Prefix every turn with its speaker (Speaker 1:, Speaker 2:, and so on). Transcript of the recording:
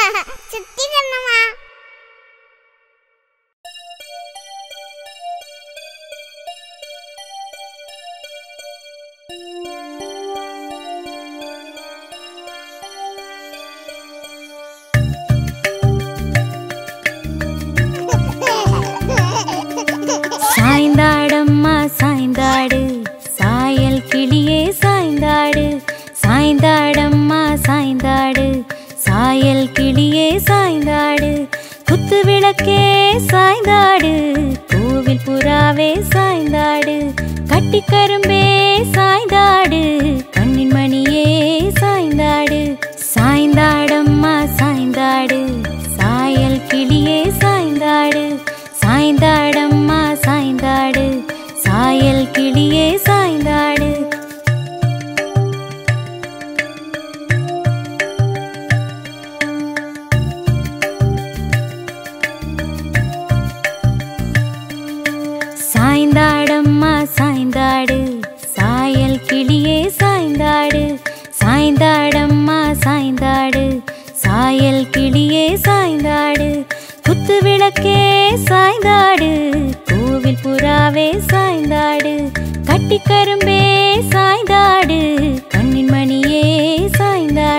Speaker 1: சுத்தி கண்ணம்மா
Speaker 2: சாய்ந்தாடம்மா சாய்ந்தாடு சாயல் கிளியே சாய்ந்தாடு சாய்ந்தாடம்மா சாய்ந்தாடு சாயல் கிளியே சாய்ந்தாடு குத்து விளக்கே சாய்ந்தாடு கோவில் புறாவே சாய்ந்தாடு கட்டி கரும்பே சாய்ந்தாடு கண்ணின் மணியே சாய்ந்தாடு சாய்ந்தாடம்மா சாய்ந்தாடு சாயல் கிளியே சாய்ந்தாடு சாய்ந்தாடம்மா சாய்ந்தாடு சாயல் கிளியே சாய்ந்தாடு சாய்ந்தாடம்மா சாய்ந்தாடு சாயல் கிளியே சாய்ந்தாடு சாய்ந்தாடம்மா சாய்ந்தாடு சாயல் கிளியே சாய்ந்தாடு குத்து விளக்கே சாய்ந்தாடு கோவில் புறாவே சாய்ந்தாடு கட்டி கரும்பே சாய்ந்தாடு கண்ணின் மணியே சாய்ந்தாடு